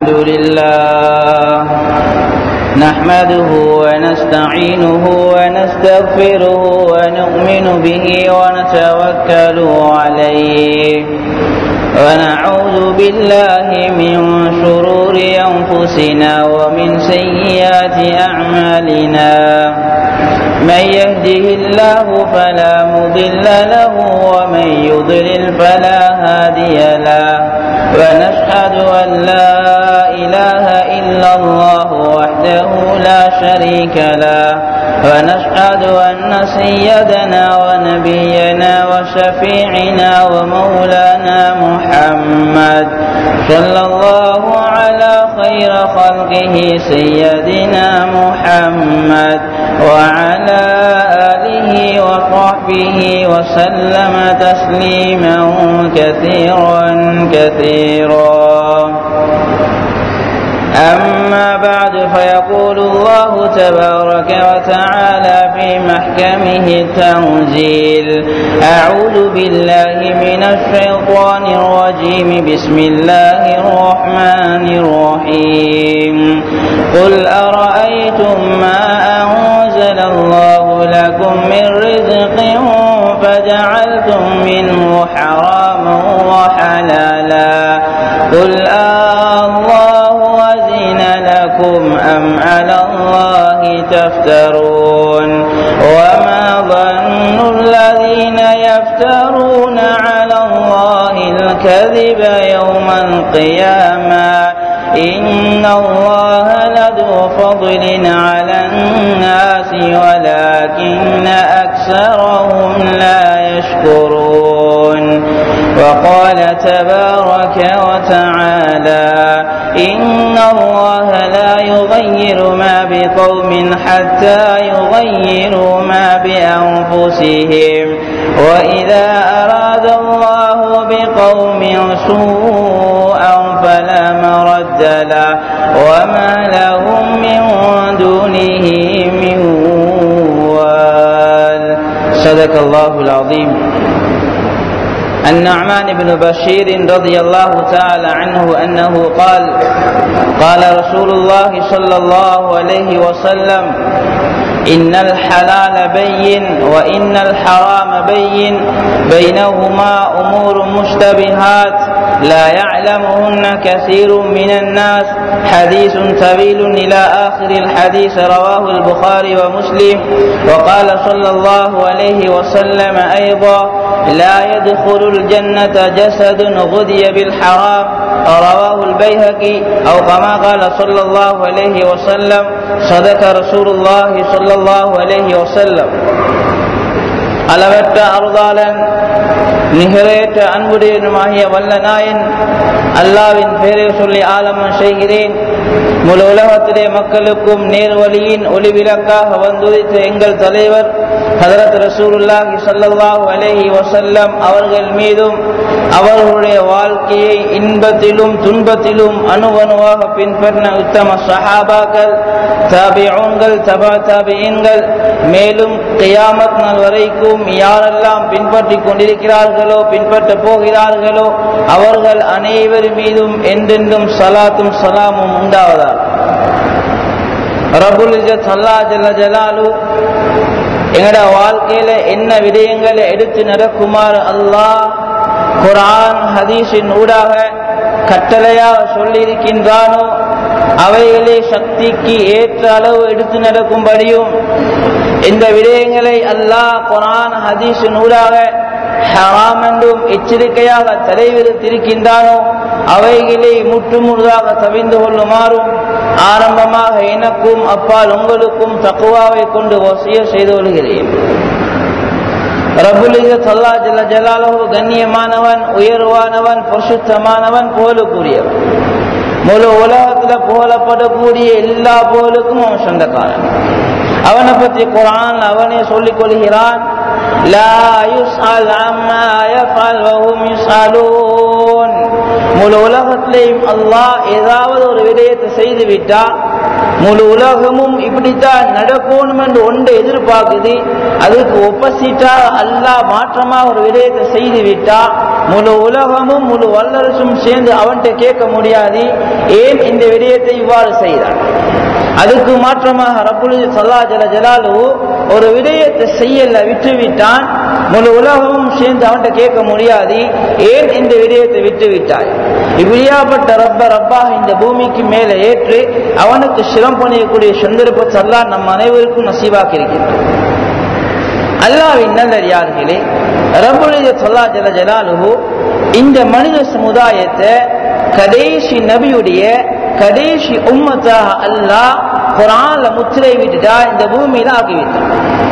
الحمد لله نحمده ونستعينه ونستغفره ونؤمن به ونتوكل عليه ونعوذ بالله من شرور أنفسنا ومن سيئات أعمالنا من يهده الله فلا مضل له ومن يضلل فلا هادي له ونشهد أن لا إله إلا الله وحده لا شريك له ونشهد أن سيدنا ونبينا وشفيعنا ومولانا محمد صلى الله على خير خلقه سيدنا محمد وعلى آله وصحبه وسلم تسليما كثيرا كثيرا أما بعد فيقول الله تبارك وتعالى في محكمه التنزيل أعوذ بالله من الشيطان الرجيم بسم الله الرحمن الرحيم قل أرأيتم ما أنزل الله لكم من رزق فجعلتم منه حراما وحلالا قل الله وزن لكم أم على الله تفترون وما ظن الذين يفترون على الله الكذب يوم القيامة إن الله لذو فضل على الناس ولكن أكثرهم لا يشكرون وقال تبارك وتعالى إن الله لا يغير ما بقوم حتى يغيروا ما بأنفسهم وإذا أراد الله بقوم سوءا فلا مرد له وما لهم من دونه من وال صدق الله العظيم النعمان بن بشير رضي الله تعالى عنه أنه قال قال رسول الله صلى الله عليه وسلم إن الحلال بين وإن الحرام بين بينهما أمور مشتبهات لا يعلمهن كثير من الناس حديث طويل إلى آخر الحديث رواه البخاري ومسلم وقال صلى الله عليه وسلم أيضا لا يدخل الجنة جسد غذي بالحرام رواه البيهقي أو كما قال صلى الله عليه وسلم صدق رسول الله صلى الله عليه وسلم அளவற்ற அருளாளன் நிகரேற்ற அன்புடையனுமாகிய வல்ல நாயன் அல்லாவின் பெயரை சொல்லி ஆலமம் செய்கிறேன் முழு உலகத்திலே மக்களுக்கும் நேர்வழியின் ஒளிவிலக்காக வந்துதித்த எங்கள் தலைவர் ஹதரத் ரசூலுல்லாஹி சல்லல்லாஹு அலைஹி வசல்லம் அவர்கள் மீதும் அவர்களுடைய வாழ்க்கையை இன்பத்திலும் துன்பத்திலும் அணுவணுவாக பின்பற்றின உத்தம சஹாபாக்கள் தாபியூன்கள் தபா தாபியன்கள் மேலும் கியாமத் நாள் வரைக்கும் யாரெல்லாம் பின்பற்றிக் கொண்டிருக்கிறார்களோ பின்பற்ற போகிறார்களோ அவர்கள் அனைவர் மீதும் என்றென்றும் சலாத்தும் சலாமும் உண்டாவதா ரபுல் அல்லா ஜல்ல ஜலாலு எங்கட வாழ்க்கையில என்ன விடயங்களை எடுத்து நடக்குமாறு அல்லாஹ் குரான் ஹதீஸின் ஊடாக கட்டளையாக சொல்லியிருக்கின்றானோ அவைகளே சக்திக்கு ஏற்ற அளவு எடுத்து நடக்கும்படியும் இந்த விடயங்களை அல்லாஹ் குரான் ஹதீஸின் ஊடாக ஹராம் என்றும் எச்சரிக்கையாக தலைவிரித்திருக்கின்றானோ அவைகளை முற்றுமுழுதாக தவிந்து கொள்ளுமாறும் ஆரம்பமாக எனக்கும் அப்பால் உங்களுக்கும் தக்குவாவை கொண்டு வசிய செய்து கொள்கிறேன் ரபுலிக சல்லா ஜல்ல ஜலாலஹு கண்ணியமானவன் உயர்வானவன் பரிசுத்தமானவன் புகழுக்குரியவன் முழு உலகத்துல புகழப்படக்கூடிய எல்லா புகழுக்கும் அவன் சொந்தக்காரன் அவனை பற்றி குரான் அவனே சொல்லிக் கொள்கிறான் முழு உலகத்திலேயும் அல்லாஹ் ஏதாவது ஒரு விடயத்தை செய்து விட்டா முழு உலகமும் இப்படித்தான் நடக்கணும் என்று ஒன்று எதிர்பார்க்குது அதுக்கு ஒப்பசிட்டா அல்லாஹ் மாற்றமா ஒரு விடயத்தை செய்து விட்டா முழு உலகமும் முழு வல்லரசும் சேர்ந்து அவன்கிட்ட கேட்க முடியாது ஏன் இந்த விடயத்தை இவ்வாறு செய்தார் அதுக்கு மாற்றமாக ரப்புல் சல்லா ஜல ஜலாலு ஒரு விடயத்தை செய்யல விட்டுவிட்டான் முழு உலகமும் சேர்ந்து அவன்கிட்ட கேட்க முடியாது ஏன் இந்த விடயத்தை விட்டு விட்டாய் இப்படியாப்பட்ட ரப்ப ரப்பாக இந்த பூமிக்கு மேலே ஏற்று அவனுக்கு சிரம் பண்ணியக்கூடிய சந்தர்ப்பத்தை எல்லாம் நம் அனைவருக்கும் நசீவாக்கி இருக்கின்றான் அல்லாவின் நல்லடியார்களே ரபுலித சொல்லா ஜல ஜலாலுஹு இந்த மனித சமுதாயத்தை கடைசி நபியுடைய கடைசி உம்மத்தாக அல்லாஹ் குரான்ல முத்திரை விட்டுட்டா இந்த பூமியில ஆக்கிவிட்டான்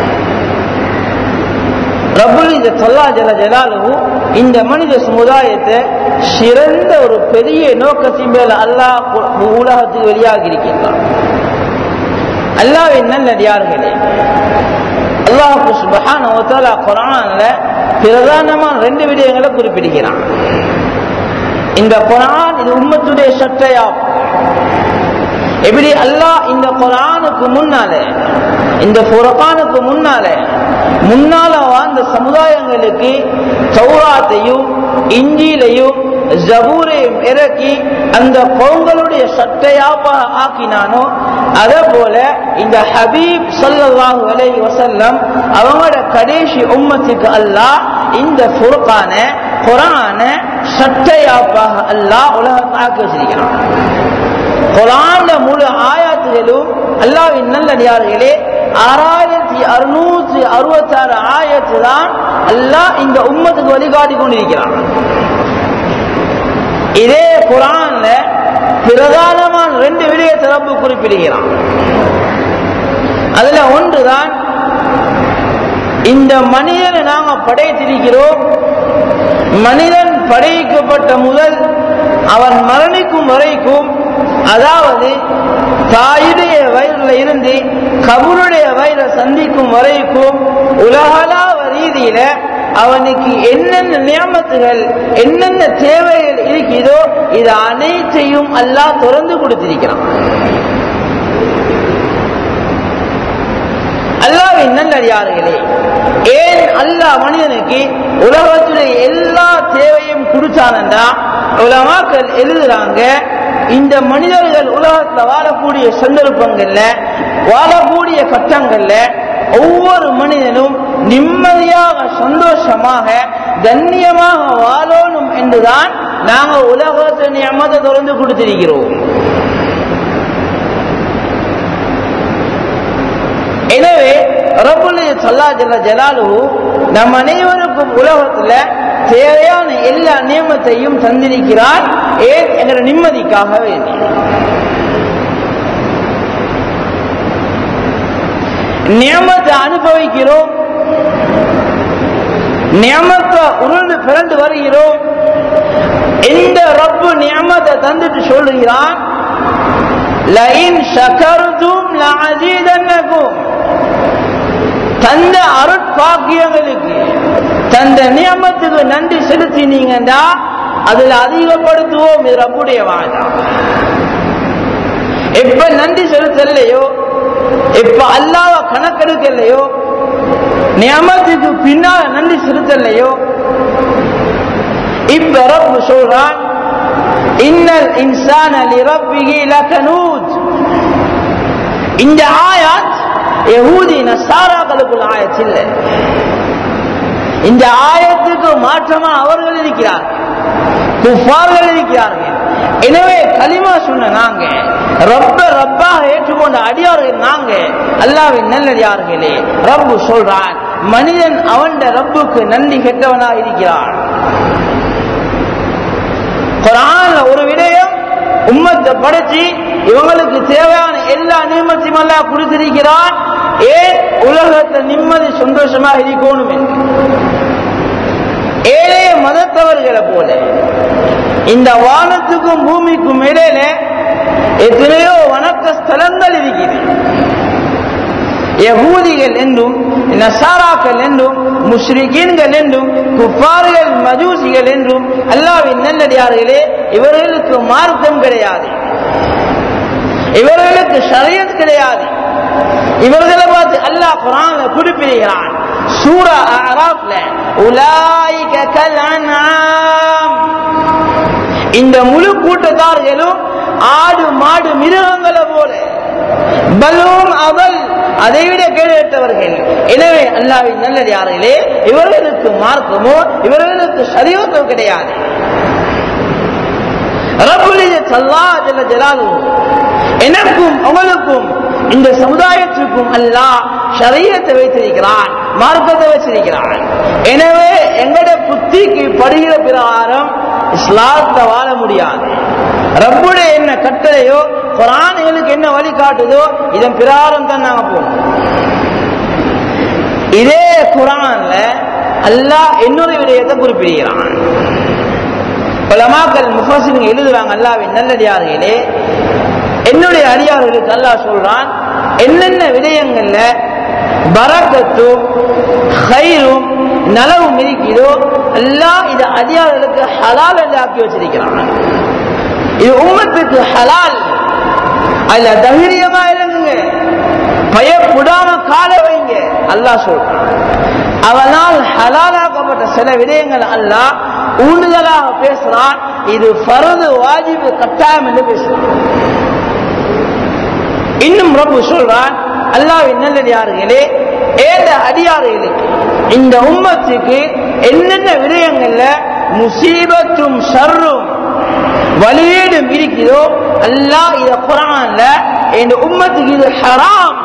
ரபுலித சொல்லா ஜல ஜலாலுஹு இந்த மனித சமுதாயத்தை சிறந்த ஒரு பெரிய நோக்கத்தின் மேல அல்லாஹ் உலகத்துக்கு வெளியாகி இருக்கின்றான் அல்லாவின் நல்லடியார்களே அல்லாஹு சுபஹான ஒத்தாலா குரான்ல பிரதானமான ரெண்டு விடயங்களை குறிப்பிடுகிறான் இந்த குரான் இது உம்மத்துடைய சட்டையாகும் எப்படி அல்லாஹ் இந்த குரானுக்கு முன்னாலே இந்த புறகானுக்கு முன்னாலே முன்னால வாழ்ந்த சமுதாயங்களுக்கு சௌராத்தையும் இஞ்சிலையும் ஜபூரையும் இறக்கி அந்த கவுங்களுடைய சட்டையாப்பா ஆக்கினானோ அதே போல இந்த ஹபீப் சல்லாஹு அலை வசல்லம் அவங்களோட கடைசி உம்மத்துக்கு அல்லாஹ் இந்த ஃபுர்கான குரான சட்டையாப்பாக அல்லாஹ் உலகத்தை ஆக்கி வச்சிருக்கிறான் குரான முழு ஆயாத்துகளும் அல்லாவின் நல்லடியார்களே ஆறாயிரத்தி அறுநூற்றி அறுபத்தாறு ஆயிரத்து தான் அல்லாஹ் இந்த உம்மத்துக்கு வழிகாட்டி கொண்டிருக்கிறான் இதே குரான்ல பிரதானமான ரெண்டு விடயத்தை ரப்பு குறிப்பிடுகிறான் அதுல ஒன்றுதான் இந்த மனிதனை நாங்க படைத்திருக்கிறோம் மனிதன் படைக்கப்பட்ட முதல் அவன் மரணிக்கும் வரைக்கும் அதாவது தாயுடைய வயிறுல இருந்து கபருடைய வயிறை சந்திக்கும் வரைக்கும் உலகளாவ ரீதியில அவனுக்கு என்னென்ன நியமத்துகள் என்னென்ன தேவைகள் இருக்கிறதோ இது அனைத்தையும் அல்லாஹ் திறந்து கொடுத்திருக்கிறான் அல்லாவின் நல்லடியார்களே ஏன் அல்லாஹ் மனிதனுக்கு உலகத்துடைய எல்லா தேவையும் கொடுத்தானண்டா உலமாக்கள் எழுதுறாங்க இந்த மனிதர்கள் உலகத்துல வாழக்கூடிய சந்தர்ப்பங்கள்ல வாழக்கூடிய கட்டங்கள்ல ஒவ்வொரு மனிதனும் நிம்மதியாக சந்தோஷமாக கண்ணியமாக வாழணும் என்றுதான் நாங்க உலகத்தை நியமத்தை தொடர்ந்து கொடுத்திருக்கிறோம் எனவே ரபுல்லி சல்லா ஜல்ல ஜலாலு நம் அனைவருக்கும் உலகத்துல தேவையான எல்லா நியமத்தையும் தந்திருக்கிறார் ஏன் என்ற நிம்மதிக்காக வேண்டி நியமத்தை அனுபவிக்கிறோம் நியமத்தை உருண்டு பிறந்து வருகிறோம் எந்த ரப்பு நியமத்தை தந்துட்டு சொல்லுகிறான் லயின் ஷகர்தும் லஅஸீதன்னகும் தந்த அருட்பாக்கியங்களுக்கு தந்த நியமத்துக்கு நன்றி செலுத்தினீங்கன்னா அதுல அதிகப்படுத்துவோம் இது ரப்புடைய வாதா எப்ப நன்றி செலுத்தலையோ எப்ப அல்லாவ கணக்கெடுக்கலையோ நியமத்துக்கு பின்னால நன்றி செலுத்தலையோ இப்ப ரப்பு சொல்றான் இன்னல் இன்சான லிரப்பிஹி லகனூத் இந்த ஆயாத் யஹூதி நசாராக்களுக்குள்ள ஆயத் இல்லை இந்த ஆயத்துக்கு மாற்றமா அவர்கள் இருக்கிறார்கள் குஃபார்கள் இருக்கிறார்கள் எனவே களிமா சொன்ன நாங்க ரப்ப ரப்பாக ஏற்றுக்கொண்ட அடியார்கள் நாங்க அல்லாவின் நல்லடியார்களே ரப்பு சொல்றான் மனிதன் அவன் ரப்புக்கு நன்றி கெட்டவனா இருக்கிறான் குரான்ல ஒரு விடயம் உம்மத்தை படைச்சு இவங்களுக்கு தேவையான எல்லா நியமத்தையும் எல்லாம் கொடுத்திருக்கிறான் ஏன் உலகத்தை நிம்மதி சந்தோஷமா இருக்கணும் என்று ஏழே மதத்தவர்களை போல இந்த வானத்துக்கும் பூமிக்கும் இடையில எத்தனையோ வணக்க ஸ்தலங்கள் இருக்குது யகூதிகள் என்றும் நசாராக்கள் என்றும் முஸ்ரிகீன்கள் என்றும் குப்பார்கள் மஜூசிகள் என்றும் அல்லாவின் நல்லடியார்களே இவர்களுக்கு மார்க்கம் கிடையாது இவர்களுக்கு ஷரியத் கிடையாது இவர்களை பார்த்து அல்லாஹ் குரான குறிப்பிடுகிறான் சூரா அராப்ல உலாயிக கல் அன்ஆம் இந்த முழு கூட்டத்தார்களும் ஆடு மாடு மிருகங்களை போல பலூன் அவல் அதைவிட கேடுவிட்டவர்கள் எனவே அல்லாவின் நல்லடியார்களே இவர்களுக்கு மார்க்கமோ இவர்களுக்கு சரியத்தோ கிடையாது ரப்புலிய சல்லா ஜல்ல ஜலாலுஹு எனக்கும் உங்களுக்கும் இந்த சமுதாயத்திற்கும் அல்லாஹ் ஷரியத்தை வைத்திருக்கிறான் மார்க்கத்தை வச்சிருக்கிறான் எனவே எங்கட புத்திக்கு படுகிற பிரகாரம் இஸ்லாத்தை வாழ முடியாது ரப்புடைய என்ன கட்டளையோ குரான் எங்களுக்கு என்ன வழி காட்டுதோ இதன் பிரகாரம் தான் நாங்க போகணும் இதே குரான்ல அல்லாஹ் இன்னொரு விடயத்தை குறிப்பிடுகிறான் பலமாக்கள் முஃபசின் எழுதுறாங்க அல்லாவின் நல்லடியார்களே என்னுடைய அடியார்களுக்கு அல்லாஹ் சொல்றான் என்னென்ன விடயங்கள்ல பரக்கத்தும் ஹைரும் நலவும் இருக்குதோ எல்லாம் இது அடியார்களுக்கு ஹலால் என்று ஆக்கி வச்சிருக்கிறான் இது உம்மத்துக்கு ஹலால் அதுல தைரியமா இருங்க பயப்படாம கால வைங்க அல்லாஹ் சொல்றான் அவனால் ஹலாலாக்கப்பட்ட சில விடயங்கள் அல்லாஹ் ஊண்டுதலாக பேசுறான் இது ஃபரது வாஜிபு கட்டாயம் என்று பேசுறான் இன்னும் ரப்பு சொல்றான் அல்லாவின் நல்லடியார்களே ஏந்த அடியார்களுக்கு இந்த உம்மத்துக்கு என்னென்ன விடயங்கள்ல முசீபத்தும் ஷர்ரும் வலியீடும் இருக்குதோ அல்லாஹ் இத குரான்ல இந்த உம்மத்துக்கு இது ஹராம்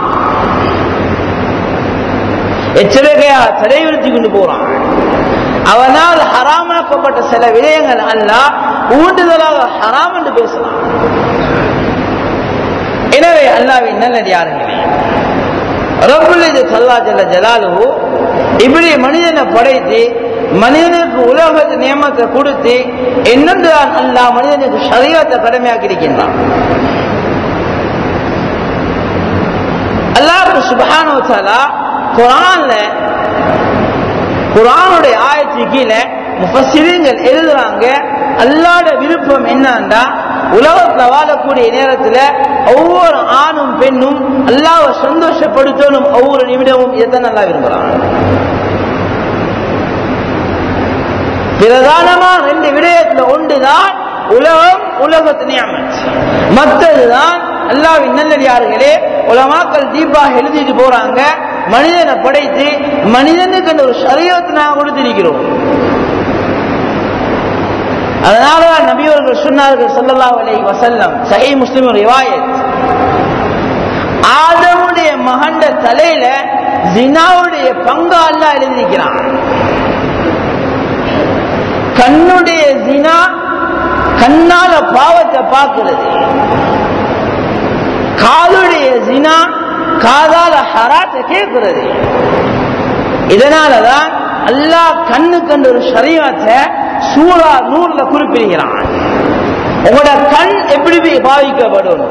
எச்சரிக்கையா தடைவிருத்தி கொண்டு போறான் அவனால் ஹராமாக்கப்பட்ட சில விடயங்கள் அல்லாஹ் ஊண்டுதலாக ஹராம் என்று பேசலாம் எனவே அல்லாவின் நல்லடியார்களே ரப்புல் சல்லா ஜல்ல ஜலாலுஹு இப்படி மனிதனை படைத்து மனிதனுக்கு உலகத்து நியமத்தை கொடுத்து என்னென்றுதான் அல்லாஹ் மனிதனுக்கு சரீரத்தை கடமையாக்கி இருக்கின்றான் அல்லாஹ் சுபஹானு தஆலா குரான்ல குரானுடைய ஆயத்து கீழே முஃபஸ்ஸிரீன்கள் எழுதுறாங்க அல்லாட விருப்பம் என்னன்னா உலகத்துல வாழக்கூடிய நேரத்துல ஒவ்வொரு ஆணும் பெண்ணும் அல்லாவை சந்தோஷப்படுத்தணும் ஒவ்வொரு நிமிடமும் இதைத்தான் நல்லா விரும்புறாங்க பிரதானமா ரெண்டு விடயத்துல ஒன்றுதான் உலகம் உலகத்து நியமத் மற்றதுதான் அல்லாவின் நல்லடியார்களே உலமாக்கள் தீபாக எழுதிட்டு போறாங்க மனிதனை படைத்து மனிதனுக்கு அந்த ஒரு சரியத்தை நான் கொடுத்திருக்கிறோம் அதனாலதான் நபியவர்கள் சொன்னார்கள் ஸல்லல்லாஹு அலைஹி வஸல்லம் சஹீஹ் முஸ்லிம் ரிவாயத் ஆதமுடைய மகண்ட தலையில ஜினாவுடைய பங்கு அல்லாஹ் எழுதியிருக்கிறான் கண்ணுடைய ஜினா கண்ணால பாவத்தை பார்க்கிறது காலுடைய ஜினா காதால ஹராத்தை கேட்கிறது இதனாலதான் அல்லாஹ் கண்ணு கண்டு ஒரு சரியத்தை சூரா நூறுல குறிப்பிடுகிறான் உங்களோட கண் எப்படி பாவிக்கப்படும்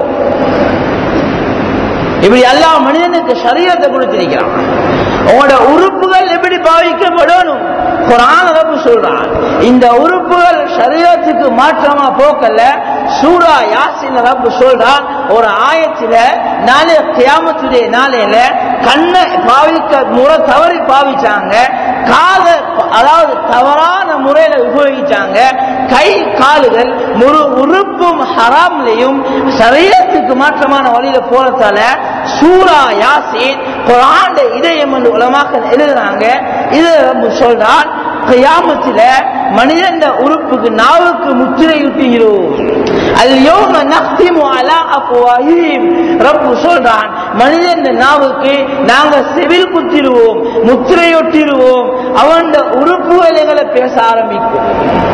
இப்படி எல்லா மனிதனுக்கு சரீரத்தை கொடுத்திருக்கிறான் உங்களோட உறுப்புகள் எப்படி பாவிக்கப்படணும் குரான் ரப்பு சொல்றான் இந்த உறுப்புகள் சரீரத்துக்கு மாற்றமா போக்கல சூரா யாசின் ரப்பு சொல்றான் ஒரு ஆயத்தில நாளை கியாமத்துடைய நாளையில கண்ணை பாவிக்க முறை தவறி பாவிச்சாங்க காத அதாவது தவறான முறையில உபயோகிச்சாங்க கை காலுகள் ஒரு உறுப்பும் ஹராம்லையும் சரீரத்துக்கு மாற்றமான வழியில போறதால சூரா யாசின் குரான் இதயம் என்று உலமாக்கள் எழுதுறாங்க இது சொல்றான் கியாமத்தில மனிதன் உறுப்புக்கு நாவுக்கு முத்திரையுட்டுகிறோம் அல்யோம நக்திமு அலா அப்வாஹிம் ரப்பு சொல்றான் மனிதன் நாவுக்கு நாங்க செவில் குத்திடுவோம் முத்திரையொட்டிடுவோம் அவன் உறுப்புகளை பேச ஆரம்பிக்கும்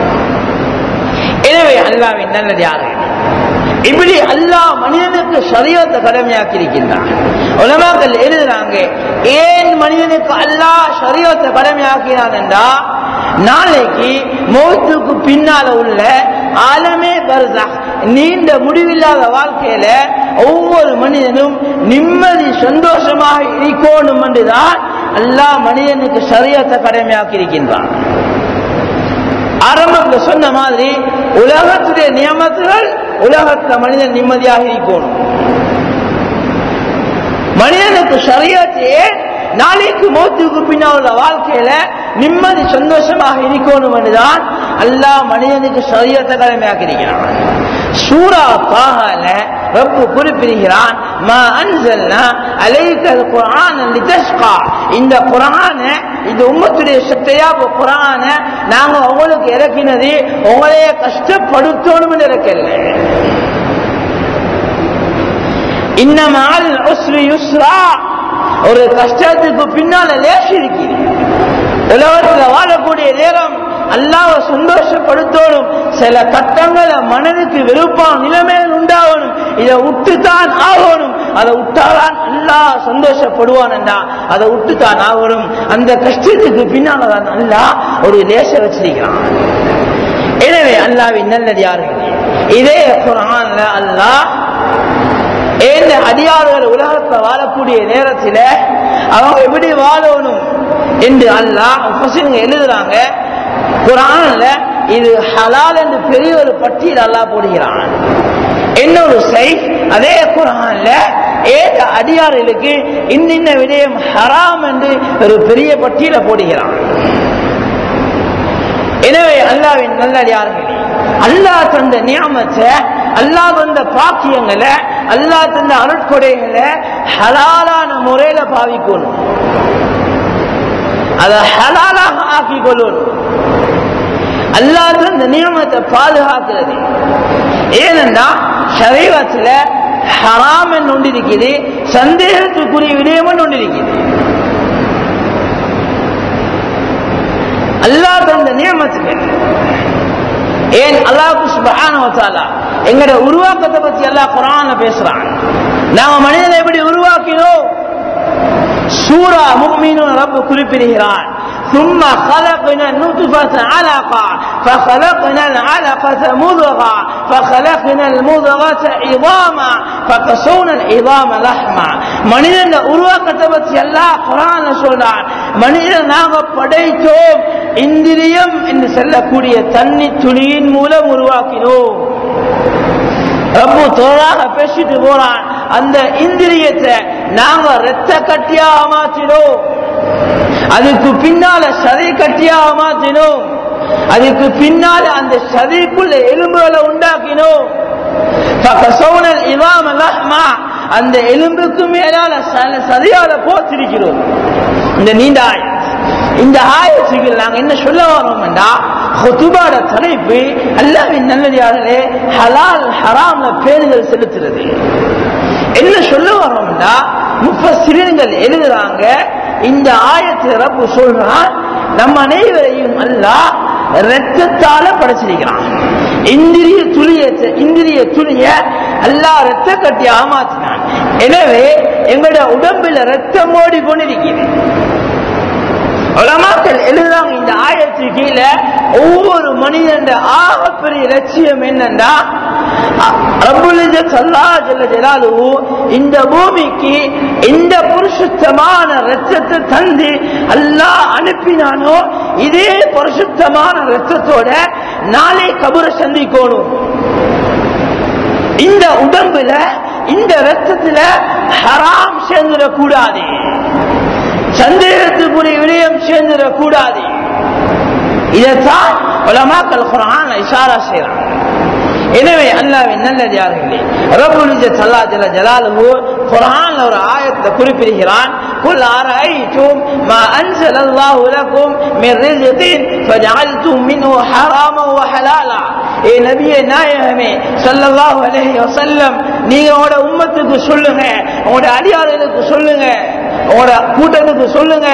எனவே அல்லாவின் நல்லது யாரு இப்படி அல்லாஹ் மனிதனுக்கு சரியத்தை கடமையாக்கி இருக்கின்றான் உலமாக்கள் எழுதுறாங்க ஏன் மனிதனுக்கு அல்லாஹ் சரியத்தை கடமையாக்கினான் என்றா நாளைக்கு மௌத்துக்கு பின்னால உள்ள ஆலமே பர்சா நீண்ட முடிவில்லாத வாழ்க்கையில ஒவ்வொரு மனிதனும் நிம்மதி சந்தோஷமாக இருக்கணும் என்றுதான் அல்லாஹ் மனிதனுக்கு சரியத்தை கடமையாக்கி இருக்கின்றான் ஆரம்பத்தில் சொன்ன மாதிரி உலகத்துடைய நியமத்துகள் உலகத்துல மனிதன் நிம்மதியாக இருக்கணும் மனிதனுக்கு சரியத்து ஏன் நாளைக்கு மௌத்துக்கு பின்னால் உள்ள வாழ்க்கையில நிம்மதி சந்தோஷமாக இருக்கணும் என்றுதான் அல்லாஹ் மனிதனுக்கு சரியத்தை கடமையாக்கியிருக்கிறான் சூரா பாகால ரப்பு குறிப்பிடுகிறான் மா அன்சல்னா அலைக்கல் குர்ஆன் லிதஷ்கா இந்த குர்ஆன இந்த உம்மத்துடைய சக்தியா குர்ஆன நாங்க உங்களுக்கு இறக்கினது உங்களையே கஷ்டப்படுத்தணும் இறக்கல இன்னமால் உஸ்ரி யுஸ்ரா ஒரு கஷ்டத்துக்கு பின்னால லேசி இருக்குது உலகத்துல வாழக்கூடிய நேரம் அல்லாஹ் சந்தோஷப்படுத்தணும் சில கட்டங்களை மனதுக்கு விருப்பம் நிலைமையில் உண்டாகணும் இதை விட்டுத்தான் ஆகணும் அதை விட்டாதான் அல்லாஹ் சந்தோஷப்படுவான்டா அதை விட்டுத்தான் ஆகணும் அந்த கஷ்டத்துக்கு பின்னால தான் அல்லாஹ் ஒரு லேச வச்சிருக்கிறான் எனவே அல்லாவின் நல்லடியார்கள் இதே குரான்ல அல்லாஹ் ஏந்த அடியார்கள் உலகத்தில் வாழக்கூடிய நேரத்தில் அவங்க எப்படி வாழணும் என்று அல்லாஹ் பசங்க எழுதுறாங்க குரான்ல இது ஹலால் என்று பெரிய ஒரு பட்டியல் அல்லாஹ் போடுகிறான் இன்னொரு சைட் அதே குரான்ல ஏத அடியார்களுக்கு இன்னின்ன விடயம் ஹராம் என்று ஒரு பெரிய பட்டியலை போடுகிறான் எனவே அல்லாவின் நல்லடியார்களே அல்லாஹ் தந்த நியமத்தை அல்லாஹ் தந்த பாக்கியங்களை அல்லாஹ் தந்த அருட்கொடைகளை ஹலாலான முறையில பாவிக்கணும் அதை ஹலாலாக ஆக்கிக் கொள்ளணும் அல்லாஹ் தந்த நியமத்தை பாதுகாக்கிறது ஏனென்றா சரீரத்தில் ஹராம் என்று ஒன்று இருக்குது சந்தேகத்துக்குரிய விடயம் ஒன்று இருக்குது அல்லாஹ் தந்த நியமத்துக்கு ஏன் அல்லாஹு சுபஹானஹு தஆலா எங்கட உருவாக்கத்தை பத்தி அல்லாஹ் குர்ஆன்ல பேசுறான் நாம மனிதனை எப்படி உருவாக்கினோம் சூரா முஃமினூன் ரப்பு குறிப்பிடுகிறான் ثم خلقنا النطفة علقة فخلقنا العلقة مضغة فخلقنا المضغة عظاما فكسونا العظام لحما மனிதன் உருவாக்கத்தை பற்றி எல்லாம் குரான் சொல்றான் மனிதன் நாங்க படைத்தோம் இந்திரியம் என்று சொல்லக்கூடிய தண்ணி துளியின் மூலம் உருவாக்கினோம் ரப்பு தோழாக பேசிட்டு போறான் அந்த இந்திரியத்தை நாங்க ரத்த கட்டியாக மாற்றினோம் அதுக்கு பின்னால சதை கட்டியாக மாற்றினோம் அதுக்கு பின்னால அந்த சதைக்குள்ள எலும்புகளை உண்டாக்கினோம் அந்த எலும்புக்கு மேலால சதையால போத்திருக்கிறோம் இந்த நீண்ட ஆயத் இந்த ஆயத்துக்கு நாங்க என்ன சொல்ல வரோம்டா ஹுதுபாட தலைப்பு அல்லாவின் நல்லடியார்களே ஹலால் ஹராம்ல பேருகள் செலுத்துறது என்ன சொல்ல வரோம்டா முப்பசிறுங்கள் எழுதுறாங்க இந்த ஆயத்தில் ரப்பு சொல்றான் நம்ம அனைவரையும் அல்லாஹ் ரத்தத்தால படைச்சிருக்கிறான் இந்திரிய துளியத்தை இந்திரிய துளிய அல்லாஹ் ரத்த கட்டி ஆமாத்தினான் எனவே எங்களுடைய உடம்புல ரத்தம் ஓடி கொண்டிருக்கிறது உலமாக்கள் எழுதுறாங்க இந்த ஆயத்துக்கு கீழே ஒவ்வொரு மனிதன் ஆகப்பெரிய லட்சியம் என்னன்னா இந்த பூமிக்கு இந்த புருஷத்தமான ரத்தத்தை தந்து அல்லாஹ் அனுப்பினானோ இதே பரிசுத்தமான ரத்தத்தோட நாளை கபுர சந்திக்கணும் இந்த உடம்புல இந்த ரத்தத்துல ஹராம் சேர்ந்துடக்கூடாது சந்தேகத்துக்குரிய விடயம் சேர்ந்துடக்கூடாது இதைத்தான் உலமாக்கள் குரான் இஷாரா செய்யறாங்க எனவே அல்லாவின் நல்லதார்களே ரபுல் இஜத் அல்லா ஜல ஜலாலுஹு குர்ஆன்ல ஒரு ஆயத்தை குறிப்பிடுகிறான் قل أرأيتم ما أنزل الله لكم من رزق فجعلتم منه حراما وحلالا ஏ நபியே நாயகமே சல்லல்லாஹு அலைஹி வஸல்லம் நீங்க உங்களோட உம்மத்துக்கு சொல்லுங்க உங்களோட அடியார்களுக்கு சொல்லுங்க உங்களோட கூட்டத்துக்கு சொல்லுங்க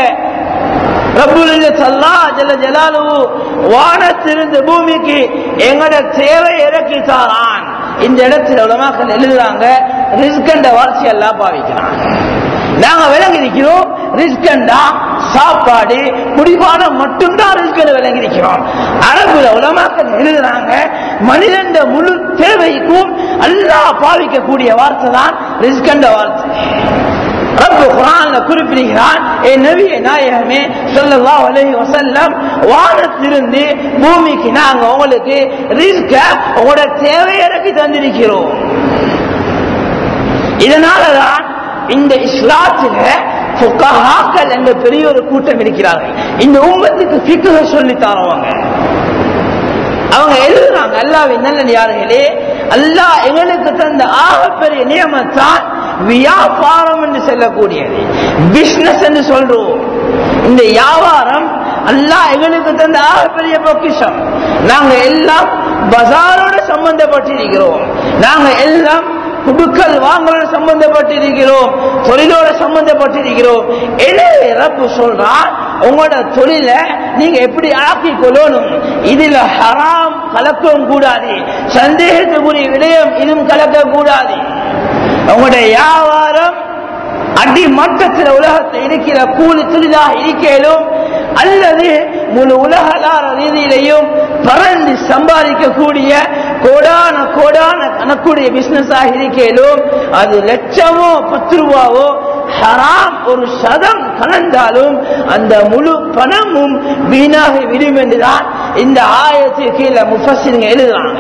வானத்திலிருந்து பூமிக்கு எங்கட தேவை இறக்கி தாரான் இந்த இடத்துல உலமாக்கள் எழுதுறாங்க ரிஸ்கண்ட வார்த்தை எல்லாம் பாவிக்கிறான் நாங்க விளங்கி இருக்கிறோம் ரிஸ்கண்டா சாப்பாடு குடிபானம் மட்டும்தான் ரிஸ்கன்னு விளங்கி இருக்கிறோம் அரபுல உலமாக்கள் எழுதுறாங்க மனிதன் முழு தேவைக்கும் அல்லாஹ் பாவிக்கக்கூடிய வார்த்தை தான் ரிஸ்கண்ட வார்த்தை ரப்பு குரான்ல குறிப்பிடுகிறான் என் நபிய நாயகமே ஸல்லல்லாஹு அலைஹி வஸல்லம் வானத்திலிருந்து பூமிக்கு நாங்க உங்களுக்கு ரிஸ்க உங்களோட தேவையிறக்கி தந்திருக்கிறோம் இதனாலதான் இந்த இஸ்லாத்துல ஃபுகஹாக்கள் என்ற பெரிய ஒரு கூட்டம் இருக்கிறார்கள் இந்த உம்மத்துக்கு ஃபிக்ஹ சொல்லி தரவங்க அவங்க எழுதுறாங்க அல்லாவின் நல்லடியார்களே அல்லாஹ் எங்களுக்கு தந்த ஆகப்பெரிய நியமத்தான் வியாபாரம் என்று சொல்லக்கூடியது பிசினஸ் என்று சொல்றோம் இந்த வியாபாரம் அல்லாஹ் எங்களுக்கு தந்த ஆகப்பெரிய பொக்கிஷம் நாங்க எல்லாம் பஜாரோட சம்பந்தப்பட்டிருக்கிறோம் நாங்க எல்லாம் குடுக்கல் வாங்கலோட சம்பந்தப்பட்டிருக்கிறோம் தொழிலோட சம்பந்தப்பட்டிருக்கிறோம் எனவே ரப்பு சொல்றான் உங்களோட தொழில நீங்க எப்படி ஆக்கி கொள்ளணும் இதுல ஹராம் கலக்கவும் கூடாது சந்தேகத்துக்குரிய விடயம் இதுவும் கலக்க கூடாது உங்களுடைய வியாபாரம் அடி மட்டத்தில் உலகத்தில் இருக்கிற கூலி தொழிலாக இருக்கலும் அல்லது முழு உலகளார ரீதியிலையும் பறந்து சம்பாதிக்கக்கூடிய கோடான கோடான கணக்குடைய பிசினஸ் ஆக இருக்கலும் அது லட்சமோ பத்து ரூபாவோ ஹராம் ஒரு சதம் கலந்தாலும் அந்த முழு பணமும் வீணாக விடும் என்றுதான் இந்த ஆயத்துக்கு கீழே முஃபசிங்க எழுதுறாங்க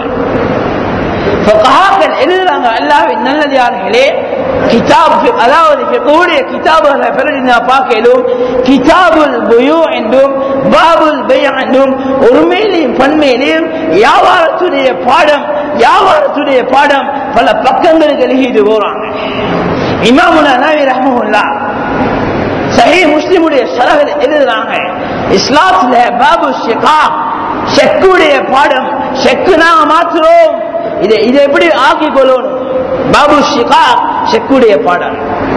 எழுதுறாங்க அல்லாவின் நல்லதார்களே கிதாப் அதாவது கூடிய கிதாபுகளை பிறகு நான் பார்க்கலும் கிதாபுல் புயு என்றும் பாபுல் பய என்றும் ஒருமையிலையும் பன்மையிலையும் வியாபாரத்துடைய பாடம் வியாபாரத்துடைய பாடம் பல பக்கங்களுக்கு எழுதிட்டு போறாங்க இமாமுல்லா நபி ரஹமுல்லா சஹி முஸ்லிமுடைய சரகல் எழுதுறாங்க இஸ்லாத்துல பாபு ஷெகா ஷெக்குடைய பாடம் ஷெக்கு நாங்க மாத்துறோம் இதை இதை எப்படி ஆக்கி கொள்ளணும் பாபு ஷிகா ஷெக்குடைய பாடம்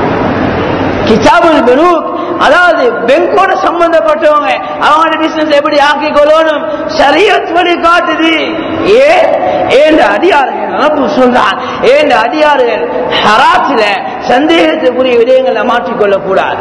கிதாபுல் பெரூக் அதாவது பெங்கோட சம்பந்தப்பட்டவங்க அவங்களோட பிசினஸ் எப்படி ஆக்கி கொள்ளணும் சரியத் வழி காட்டுது ஏன் ஏன் அடியார்கள் ரப்பு சொல்றான் ஏன் அடியார்கள் ஹராத்துல சந்தேகத்துக்குரிய விடயங்களை மாற்றிக்கொள்ளக் கூடாது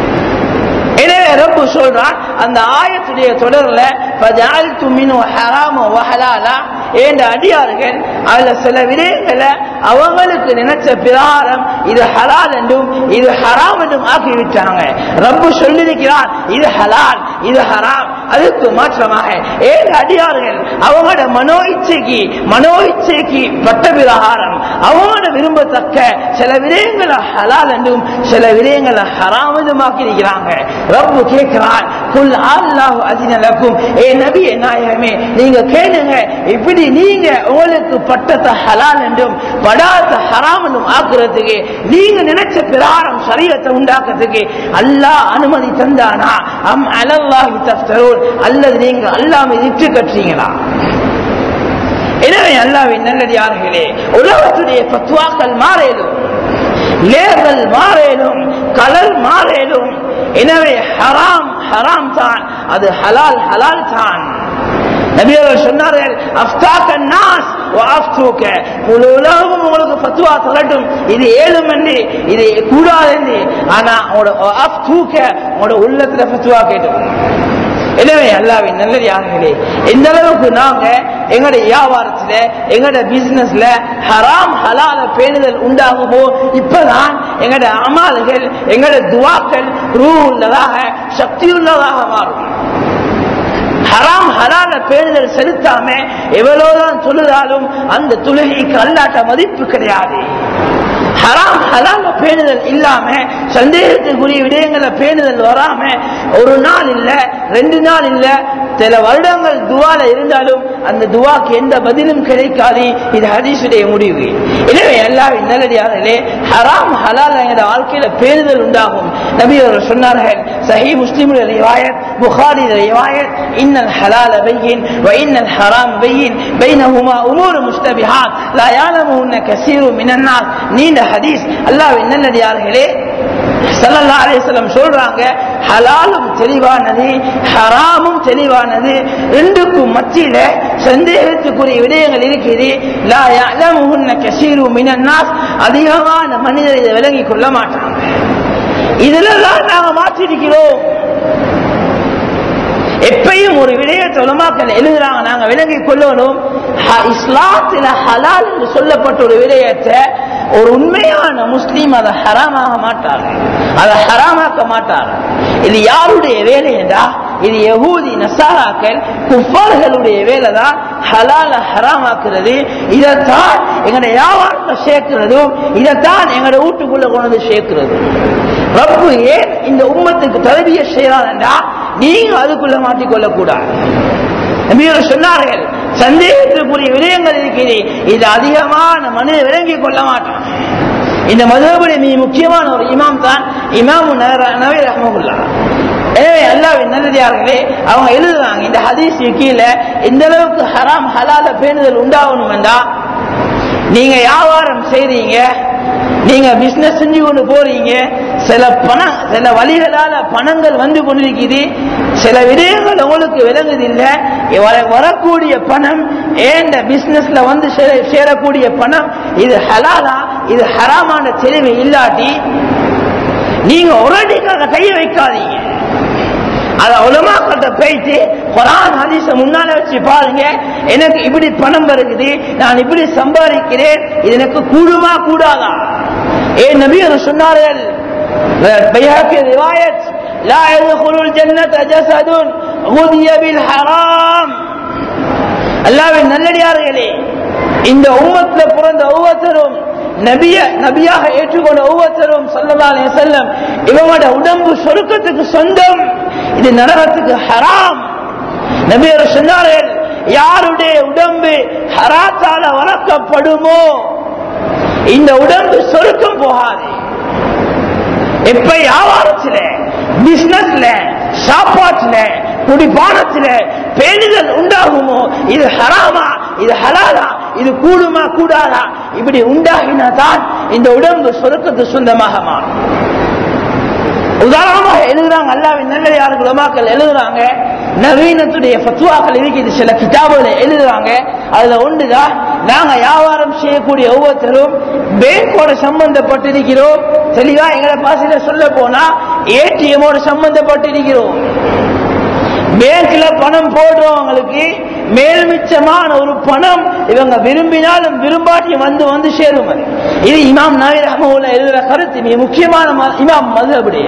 எனவே ரப்பு சொல்றான் அந்த ஆயத்துடைய தொடர்ல فَجَعَلْتُ مِنْهُ حَرَامًا وَحَلَالًا ஏண்ட அடியார்கள் அதுல சில விடயங்களை அவங்களுக்கு நினைச்ச பிரகாரம் இது ஹலால் என்றும் இது ஹராம் என்றும் ஆக்கி விட்டாங்க ரப்பு சொல்லியிருக்கிறான் இது ஹலால் இது ஹராம் அதுக்கு மாற்றமாக ஏழு அடியார்கள் அவங்களோட மனோ இச்சைக்கு மனோ இச்சைக்கு பட்ட பிரகாரம் அவங்களோட விரும்பத்தக்க சில விடயங்களை ஹலால் என்றும் சில விடயங்களை ஹராம் என்றும் ஆக்கியிருக்கிறாங்க ரப்பு கேட்கிறான் குல் அல்லாஹ் அதினலக்கும் ஏ நபி நாயகமே நீங்க கேளுங்க இப்படி நீங்க உங்களுக்கு பட்டத்தை ஹலால் என்றும் படாத ஹராம் என்றும் ஆக்குறதுக்கு நீங்க நினைச்ச பிரகாரம் சரியத்தை உண்டாக்குறதுக்கு அல்லாஹ் அனுமதி தந்தானா அம் அலல்லாஹி தஃப்தரூன் அல்லது நீங்க அல்லாம இட்டு கட்டுறீங்களா எனவே அல்லாவின் நல்லடியார்களே உலகத்துடைய பத்துவாக்கள் மாறேலும் லேபல் மாறேலும் கலர் மாறேலும் எனவே ஹராம் ஹராம் தான் அது ஹலால் ஹலால் தான் நபியர்கள் சொன்னார்கள் அஃப்தாக்க நாஸ் அஃப்தூக்க முழு உலகமும் உங்களுக்கு ஃபத்துவா தரட்டும் இது ஏழும் என்று இது கூடாது என்று ஆனா உங்களோட அஃப்தூக்க உங்களோட உள்ளத்துல ஃபத்துவா கேட்டும் எனவே அல்லாவின் நல்லது யாருங்களே எந்த அளவுக்கு நாங்க எங்களோட வியாபாரத்துல எங்களோட பிசினஸ்ல ஹராம் ஹலால பேணுதல் உண்டாகுமோ இப்பதான் எங்களோட அமால்கள் எங்களோட துவாக்கள் ரூ உள்ளதாக சக்தி உள்ளதாக மாறும் ஹராம் ஹலால பேணுதல் செலுத்தாம எவ்வளவுதான் தொழுதாலும் அந்த தொழுகைக்கு அல்லாட்ட மதிப்பு கிடையாது ஹராம் ஹலால பேணுதல் இல்லாம சந்தேகத்துக்குரிய விடயங்களை பேணுதல் வராம ஒரு நாள் இல்ல ரெண்டு நாள் இல்ல சில வருடங்கள் துவால இருந்தாலும் அந்த துவாக்கு எந்த பதிலும் கிடைக்காது இது ஹதீசுடைய முடிவு எனவே எல்லாரும் நல்லடியார்களே ஹராம் ஹலால் என்ற வாழ்க்கையில பேணுதல் உண்டாகும் நபி அவர்கள் சொன்னார்கள் சஹி முஸ்லிமுடைய ரிவாயத் புகாரி ரிவாயத் இன்னல் ஹலால பையின் وإن الحرام بين بينهما أمور مشتبهات لا يعلمهن كثير من الناس நீண்ட ஹதீஸ் அல்லாஹ் நல்லடியார்களே சல்லல்லா அலிஸ்லம் சொல்றாங்க ஹலாலும் தெளிவானது ஹராமும் தெளிவானது ரெண்டுக்கும் மத்தியில சந்தேகத்துக்குரிய விடயங்கள் இருக்குது லா யஅலமுஹுன்ன கஸீரு மினன் நாஸ் அதிகமான மனிதர் இதை விளங்கிக் கொள்ள மாட்டாங்க இதுல தான் நாங்க மாற்றிருக்கிறோம் எப்பயும் ஒரு விடயத்தை உலமாக்கள் எழுதுறாங்க நாங்க விளங்கி கொள்ளணும் இஸ்லாத்தில ஹலால் என்று சொல்லப்பட்ட ஒரு விடயத்தை ஒரு உண்மையான முஸ்லீம் அதை ஹராமாக மாட்டார் அதை ஹராமாக்க மாட்டார் இது யாருடைய வேலை என்றா இது யகூதி நசாராக்கள் குஃபார்களுடைய வேலை தான் ஹலால ஹராமாக்குறது இதைத்தான் எங்களுடைய வியாபாரத்தை சேர்க்கிறதும் இதைத்தான் எங்களுடைய வீட்டுக்குள்ள கொண்டு வந்து சேர்க்கிறது ரப்பு ஏன் இந்த உம்மத்துக்கு தரபிய செய்யறான்டா நீங்க அதுக்குள்ள மாட்டிக்கொள்ள கூடாது நபியர் சொன்னார்கள் சந்தேகத்திற்குரிய விடயங்கள் இருக்கிறது இது அதிகமான மனித விளங்கிக் கொள்ள மாட்டான் இந்த மதுபடி மிக முக்கியமான ஒரு இமாம் தான் இமாம் நபி ரஹமுல்லா எனவே அல்லாவின் நல்லதார்களே அவங்க எழுதுறாங்க இந்த ஹதீஸ் கீழே எந்த அளவுக்கு ஹராம் ஹலால பேணுதல் உண்டாகணும் என்றா நீங்க வியாபாரம் செய்றீங்க நீங்க பிசினஸ் செஞ்சு கொண்டு போறீங்க சில பணம் சில வழிகளால பணங்கள் வந்து கொண்டிருக்குது சில விடயங்கள் உங்களுக்கு விளங்குது இல்ல வரக்கூடிய பணம் ஏண்ட பிசினஸ்ல வந்து சேரக்கூடிய பணம் இது ஹலாலா இது ஹராமான தெளிவு இல்லாட்டி நீங்க உரடிக்காக கைய வைக்காதீங்க அத உலமாக்கிட்ட போயிட்டு குரான் ஹதீஸ முன்னால வச்சு பாருங்க எனக்கு இப்படி பணம் வருகுது நான் இப்படி சம்பாதிக்கிறேன் இது எனக்கு கூடுமா கூடாதா ஏ நபி சொன்னார்கள் பைஹாக்கி ரிவாயத் لا يدخل الجنة جسد غذي بالحرام அல்லாவின் நல்லடியார்களே இந்த உம்மத்துல பிறந்த ஒவ்வொருத்தரும் நபிய நபியாக ஏற்றுக்கொண்ட ஒவ்வொருத்தரும் சொல்லலாலே செல்லம் இவங்களோட உடம்பு சொருக்கத்துக்கு சொந்தம் இது நரகத்துக்கு ஹராம் நபியர் சொன்னார்கள் யாருடைய உடம்பு ஹராத்தால வளர்க்கப்படுமோ இந்த உடம்பு சொருக்கம் போகாது எப்ப வியாபாரத்துல பிசினஸ்ல சாப்பாட்டுல குடிபானத்துல பேணுதல் உண்டாகுமோ இது ஹராமா இது ஹலாலா இது கூடுமா கூடாதா இப்படி உண்டாகினா தான் இந்த உடம்பு சொருக்கத்து சொந்தமாக மாறும் உதாரணமாக எழுதுறாங்க அல்லாவின் நல்லடியார்கள் உலமாக்கள் எழுதுறாங்க நவீனத்துடைய பத்துவாக்கள் இருக்குது சில கிதாபுகளை எழுதுறாங்க அதுல ஒன்றுதான் நாங்க வியாபாரம் செய்யக்கூடிய ஒவ்வொருத்தரும் பேங்கோட சம்பந்தப்பட்டிருக்கிறோம் தெளிவா எங்களை பாசையில சொல்ல போனா ஏடிஎமோட சம்பந்தப்பட்டிருக்கிறோம் பேங்க்ல பணம் போடுறவங்களுக்கு மேல்மிச்சமான ஒரு பணம் இவங்க விரும்பினாலும் விரும்பாட்டியும் வந்து வந்து சேரும் அது. இது இமாம் நாயர் அஹமவுல்ல எழுதுற கருத்து மிக முக்கியமான ம- இமாம் மதுபுடைய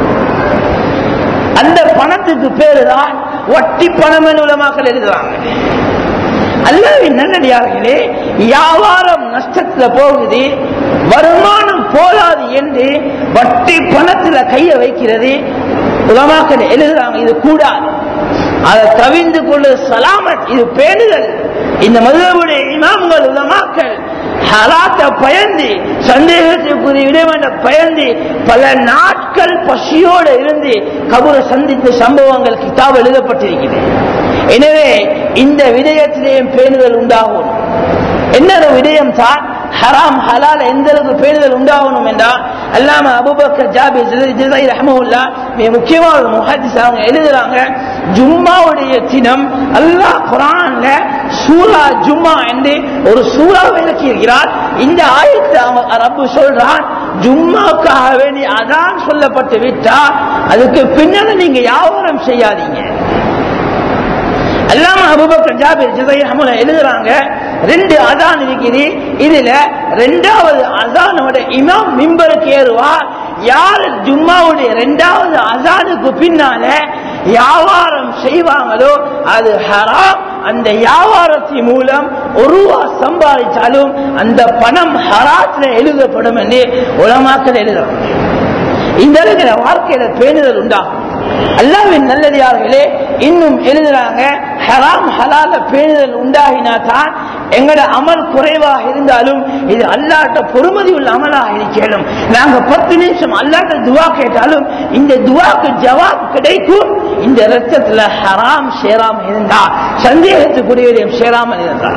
அந்த பணத்துக்கு பேரு தான் வட்டி பணம் என்று உலமாக்கள் எழுதுறாங்க அல்லாவின் நல்லடியார்களே வியாபாரம் நஷ்டத்துல போகுது வருமானம் போதாது என்று வட்டி பணத்துல கைய வைக்கிறது உலமாக்கள் எழுதுறாங்க இது கூடாது அதை தவிர்ந்து கொண்டு சலாமத் இது பேணுதல் இந்த மதுரவுடைய இமாம்கள் உலமாக்கள் ஹலாத்த பயந்து சந்தேகத்திற்குரிய இடைவெளி பயந்து பல நாட்கள் பசியோடு இருந்து கபூரை சந்தித்த சம்பவங்கள் கிதாப் எழுதப்பட்டிருக்கிறது எனவே இந்த விடயத்திலேயும் பேணுதல் உண்டாகும் என்ன விடயம் தான் ஹராம் ஹலால் எந்த அளவுக்கு பேணுதல் உண்டாகணும் என்றால் அல்லாம அபுபக்கர் ஜாபி ஜிதை ரஹமுல்லா மிக முக்கியமான ஒரு முஹாதிஸ் அவங்க எழுதுறாங்க ஜும்மாவுடைய தினம் அல்லாஹ் குரான்ல சூரா ஜும்மா என்று ஒரு சூறா விளக்கியிருக்கிறார் இந்த ஆயத்தை அவன் ரப்பு சொல்றான் ஜும்மாவுக்காக வேண்டி அதான் சொல்லப்பட்டு விட்டா அதுக்கு பின்னால நீங்க வியாபாரம் செய்யாதீங்க அல்லாம அபுபக்கர் ஜாபிர் ஜிதை ரஹமுல்லா எழுதுறாங்க ரெண்டு அதான் இருக்குது இதுல ரெண்டாவது அசானோட இமாம் மிம்பருக்கு ஏறுவார் யார் ஜும்மாவுடைய ரெண்டாவது அசானுக்கு பின்னால வியாபாரம் செய்வாங்களோ அது ஹராம் அந்த வியாபாரத்தின் மூலம் ஒரு ரூபா சம்பாதிச்சாலும் அந்த பணம் ஹராத்துல எழுதப்படும் என்று உலமாக்கள் எழுதுறாங்க இந்த இருக்கிற வாழ்க்கையில பேணுதல் உண்டாகும் அல்லாவின் நல்லடியார்களே இன்னும் எழுதுறாங்க ஹராம் ஹலால பேணுதல் உண்டாகினா தான் எங்கட அமல் குறைவாக இருந்தாலும் இது அல்லாட்ட பொறுமதி உள்ள அமலாக இருக்கணும் நாங்க பத்து நிமிஷம் அல்லாட்ட துவா கேட்டாலும் இந்த துவாக்கு ஜவாப் கிடைக்கும் இந்த ரத்தத்துல ஹராம் சேராம இருந்தா சந்தேகத்துக்குரியதையும் சேராமல் இருந்தா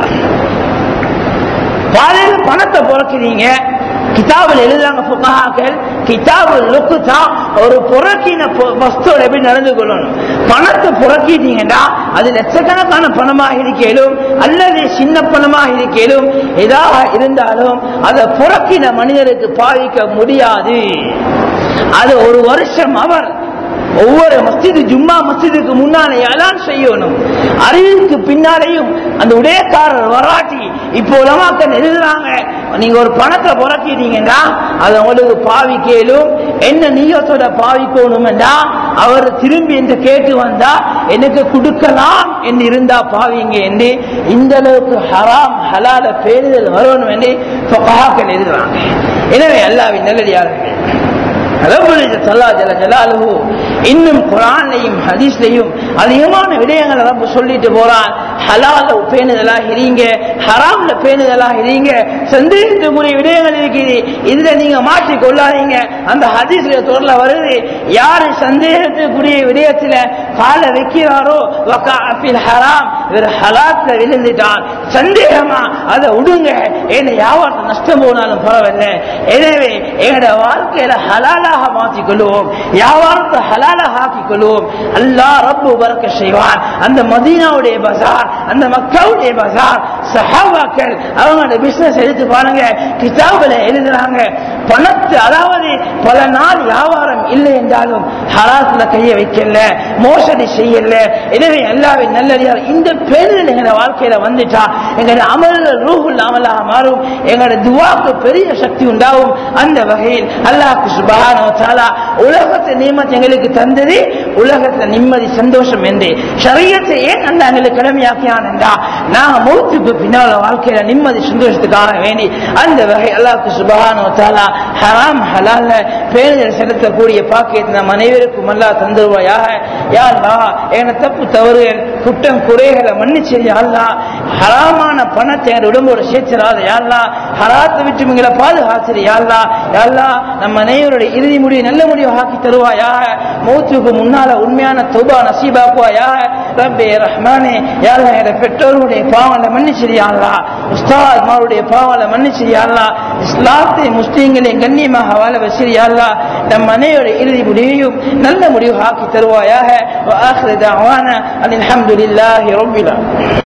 பாதையில பணத்தை புறக்கிறீங்க கிதாபில் எழுதுறாங்க புகாக்கள் கிதாபு லுக்குதா ஒரு புறக்கின பொ- வஸ்துவோட எப்படி நடந்து கொள்ளணும் பணத்தை புறக்கிட்டீங்கன்னா அது லட்சக்கணக்கான பணமாக இருக்கலும் அல்லது சின்ன பணமாக இருக்கலும் எதாக இருந்தாலும் அதை புறக்கின மனிதருக்கு பாவிக்க முடியாது அது ஒரு வருஷம் அவர் ஒவ்வொரு மஸ்ஜிது ஜும்மா மஸ்ஜிதுக்கு முன்னாலே அலான் செய்யணும் அறிவுக்கு பின்னாலேயும் அந்த உடையக்காரர் வராட்டி இப்போ உலமாக்கள் எழுதுறாங்க நீங்க ஒரு பணத்தை புறக்கிட்டீங்கன்னா அதை உங்களுக்கு பாவிக்கலும் என்ன நீயத்தோட பாவிக்கணும்டா அவர் திரும்பி என்று கேட்டு வந்தா எனக்கு கொடுக்கலாம் என்று இருந்தா பாவிங்க என்று இந்த அளவுக்கு ஹராம் ஹலால பேருதல் வரணும் என்று ஃபுகஹாக்கள் எழுதுறாங்க எனவே அல்லாவின் நல்லடியார்கள் ரப்பல் இஸ்ஸத் அல்லாஹ் ஜல்ல ஜலாலுஹு இன்னும் குர்ஆன்லயும் ஹதீஸ்லயும் அதிகமான விடயங்களை ரப்பு சொல்லிட்டு போறான் ஹலால பேணுதலாக இருங்க ஹராம்ல பேணுதலாக இருங்க சந்தேகத்துக்குரிய விடயங்கள் இருக்குது இதுல நீங்க மாற்றி கொள்ளாதீங்க அந்த ஹதீஸ்ல தொடர்ல வருது யாரு சந்தேகத்துக்குரிய விடயத்துல கால வைக்கிறாரோ வக்காஃபில் ஹராம் வேற ஹலாத்துல விழுந்துட்டான் சந்தேகமா அதை விடுங்க என்ன வியாபாரத்தை நஷ்டம் போனாலும் பரவாயில்ல எனவே எங்களோட வாழ்க்கையில ஹலாலாக மாற்றிக் கொள்வோம் வியாபாரத்தை ஹலாலாக ஆக்கிக் கொள்வோம் அல்லாஹ் ரப்பு பறக்க செய்வான் அந்த மதீனாவுடைய பஜார் அந்த மக்காவுடைய பஜார் சஹாபாக்கள் அவங்களோட பிசினஸ் எடுத்து பாருங்க கிதாபில் எழுதுறாங்க பணத்து அதாவது பல நாள் வியாபாரம் இல்லை என்றாலும் ஹராத்துல கைய வைக்கல மோசடி செய்யல எனவே எல்லாவின் நல்லடியார் இந்த பேரில் எங்களோட வாழ்க்கையில வந்துட்டா எங்களோட அமல்கள் ரூஹுல் அமலாக மாறும் எங்களோட துவாக்கு பெரிய சக்தி உண்டாகும் அந்த வகையில் அல்லாஹ்க்கு சுபஹானஹு வ தஆலா உலகத்தை நியமத் எங்களுக்கு தந்தது உலகத்துல நிம்மதி சந்தோஷம் என்று ஷரியத்தை ஏன் அந்த எங்களுக்கு கடமையாக்கியான் என்றா நாங்க மௌத்துக்கு பின்னால வாழ்க்கையில நிம்மதி சந்தோஷத்துக்காக வேண்டி அந்த வகை அல்லாஹ்க்கு சுபஹானஹு வ தஆலா ஹராம் ஹலால்ல பேருதல் செலுத்தக்கூடிய பாக்கியத்தை நம் அனைவருக்கும் அல்லா தந்துருவாயாக யா அல்லாஹ் என தப்பு தவறுகள் குற்றம் குறைகளை மன்னிச்சு யா அல்லாஹ் ஹராமான பணத்தை என் உடம்போட சேர்த்திராத யா அல்லாஹ் ஹராத்தை விட்டு எங்களை பாதுகாத்திரு யா அல்லாஹ் யா அல்லாஹ் நம்ம அனைவருடைய இறுதி முடிவு நல்ல முடிவு ஆக்கி தருவாயாக மௌத்துக்கு முன்னால உண்மையான தௌபா நசீபாக்குவாயாக ரப்பே ரஹ்மானே யா அல்லாஹ் என்னோட பெற்றோர்களுடைய பாவங்களை மன்னிச்சிரு யா அல்லாஹ் உஸ்தாத்மாருடைய பாவங்களை மன்னிச்சிரு யா அல்லாஹ் இஸ்லாத்தை முஸ்லீம்களை கண்ணியமாக வாழ வசிரு யா அல்லாஹ் நம் அனைவருடைய இறுதி முடிவையும் நல்ல முடிவு ஆக்கி தருவாயாக وآخر دعوانا أن الحمد لله رب العالمين